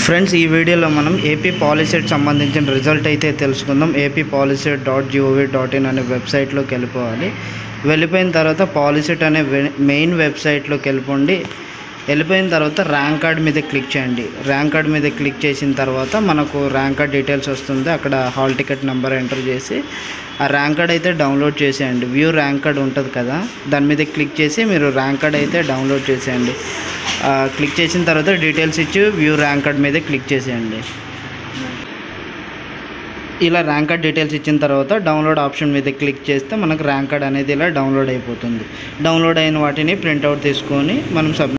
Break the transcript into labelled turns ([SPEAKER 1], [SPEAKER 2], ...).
[SPEAKER 1] friends ఈ వీడియోలో మనం ఏపీ పాలిసెట్ సంబంధించిన రిజల్ట్ అయితే తెలుసుకుందాం AP POLYCET dot gov dot in అనే వెబ్సైట్లోకి వెళ్ళిపోవాలి వెళ్ళిపోయిన తర్వాత పాలిసెట్ అనే వె- మెయిన్ వెబ్సైట్లోకి వెళ్ళిపోండి వెళ్ళిపోయిన తర్వాత ర్యాంక్ కార్డ్ మీద క్లిక్ చేయండి ర్యాంక్ కార్డ్ మీద క్లిక్ చేసిన తర్వాత మనకు ర్యాంక్ కార్డ్ డీటెయిల్స్ వస్తుంది అక్కడ హాల్ టికెట్ నెంబర్ ఎంటర్ చేసి ఆ ర్యాంక్ కార్డ్ అయితే డౌన్లోడ్ చేసేయండి వ్యూ ర్యాంక్ కార్డ్ ఉంటుంది కదా దాని మీద క్లిక్ చేసి మీరు ర్యాంక్ కార్డ్ అయితే డౌన్లోడ్ చేసేయండి ఆ, క్లిక్ చేసిన తర్వాత డీటెయిల్స్ ఇచ్చి వ్యూ ర్యాంక్ కార్డ్ మీద క్లిక్ చేసేయండి ఇలా ర్యాంక్ కార్డ్ డీటెయిల్స్ ఇచ్చిన తర్వాత డౌన్లోడ్ ఆప్షన్ మీద క్లిక్ చేస్తే మనకు ర్యాంక్ కార్డ్ అనేది ఇలా డౌన్లోడ్ అయిపోతుంది డౌన్లోడ్ అయిన వాటిని ప్రింట్అవుట్ తీసుకొని మనం సబ్